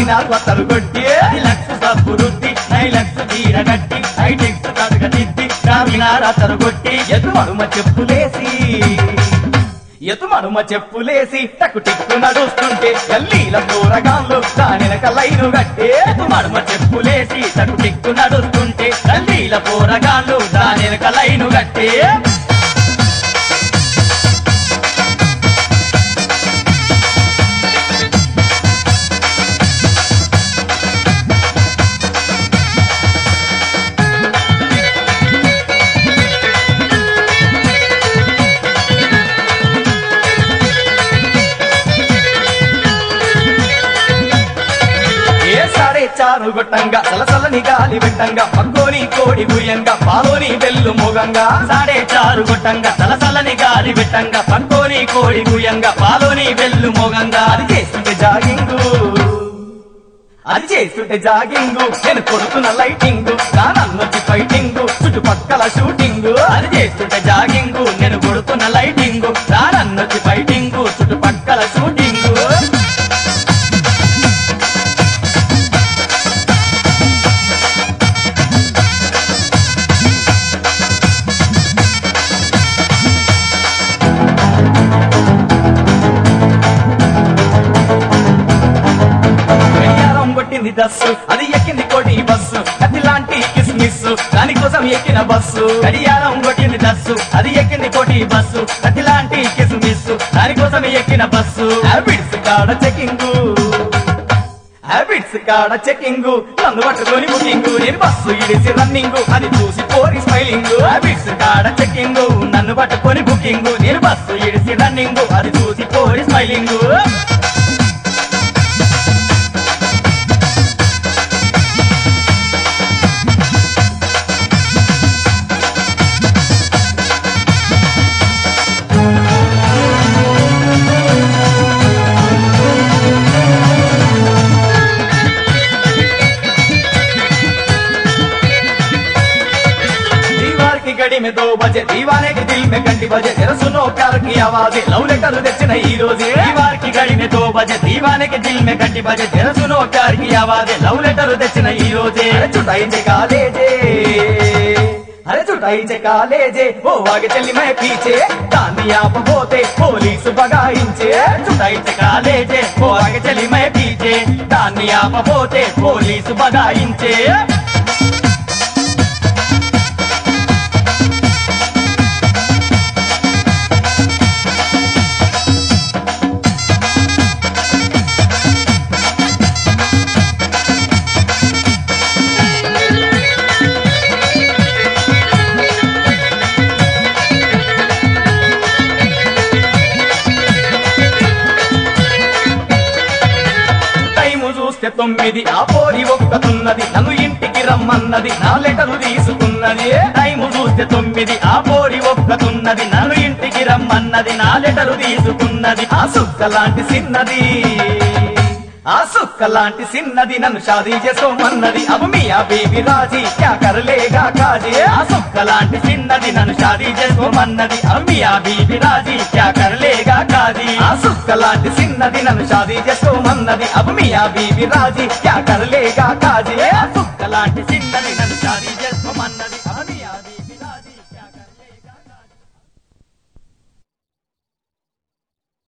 చార్మినార్ వత్తలు కొట్టి లక్ష సబ్బు రుద్ది నై లక్ష చీర కట్టి హైటెక్స్ తడగ తిద్ది చార్మినార్ అత్తరు కొట్టి ఎదు మడుమ చెప్పులేసి ఎతు మడుమ చెప్పులేసి టకు టిక్కు నడుస్తుంటే గల్లీల దూరగాళ్ళు దానినక లైను గట్టే ఎతు మడుమ చెప్పులేసి టకు టిక్కు నడుస్తుంటే గల్లీల పోరగాళ్ళు దానినక లైను గట్టే ఏ సాడే చారు గొట్టంగా సలసలని గాలి వెట్టంగా పక్కోని కోడి గుయ్యంగా పాలోని వెల్లు మోగంగా సాడే చారు గొట్టంగా సలసలని గాలి వెట్టంగా పక్కోని కోడి గుయ్యంగా పాలోని వెల్లు మోగంగా అది చేస్తుంటే జాగింగు అది చేస్తుంటే జాగింగు నేను కొడుతున్న లైటింగ్ దానన్నొచ్చి ఫైటింగ్ చుట్టుపక్కల షూటింగ్ అది చేస్తుంటే జాగింగు నేను కొడుతున్న లైటింగ్ దానన్నొచ్చి ఫైటింగ్ చుట్టుపక్కల షూటింగ్ గడియారం కొట్టింది దస్సు అది ఎక్కింది కోటి బస్సు కత్తి లాంటి కిస్మిస్ దానికోసం ఎక్కిన బస్సు గడియారం కొట్టింది దస్సు అది ఎక్కింది కోటి బస్సు కత్తి లాంటి కిస్మిస్ దానికోసం ఎక్కిన బస్సు హ్యాబిట్స్ కాడ చెకింగ్ హ్యాబిట్స్ కాడ చెకింగ్ నన్ను పట్టుకొని బుకింగ్ నేను బస్సు ఇడిసి రన్నింగ్ అది చూసి పోరి స్మైలింగ్ హ్యాబిట్స్ కాడ చెకింగ్ నన్ను పట్టుకొని బుకింగ్ నేను బస్సు ఇడిసి రన్నింగ్ అది చూసి పోరి స్మైలింగ్ दीवार की घड़ी में दो बजे दीवाने के दिल में घंटी बजे जरा सुनो प्यार की आवाजें लव लेटर తెచ్చిన ఈ రోజే दीवार की घड़ी में दो बजे दीवाने के दिल में घंटी बजे जरा सुनो प्यार की आवाजें लव लेटर తెచ్చిన ఈ రోజే అరే చుటాయించే కాలేజే అరే చుటాయించే కాలేజే ఓ ఆగే చెల్లి మే పీచే దాన్ని ఆపబోతే పోలీసు బగాయించే చుటాయించే కాలేజే ఓ ఆగే చెల్లి మే పీచే దాన్ని ఆపబోతే పోలీసు బగాయించే టైము చూస్తే తొమ్మిది ఆ పోరి ఒక్కతున్నది నన్ను ఇంటికి రమ్మన్నది నా లెటరు తీసుకున్నది టైము చూస్తే తొమ్మిది ఆ పోరి ఒక్కతున్నది నన్ను ఇంటికి రమ్మన్నది నా లెటరు తీసుకున్నది ఆ సుక్క లాంటి సిన్నది ఆ సుక్క లాంటి సిన్నది నన్ను షాదీ చేసుకోమన్నది అవు మియా బేబీ రాజీ క్యా కరలేగా కాజీ ఆ సుక్క లాంటి సిన్నది నన్ను షాదీ చేసుకోమన్నది అవు మియా బీబీ రాజీ క్యా కరలేగా కాజీ ఆ సుక్క లాంటి సిన్నది నన్ను షాదీ చేసుకోమన్నది అవు మియా బీబీ రాజీ క్యా కరలేగా కాజీ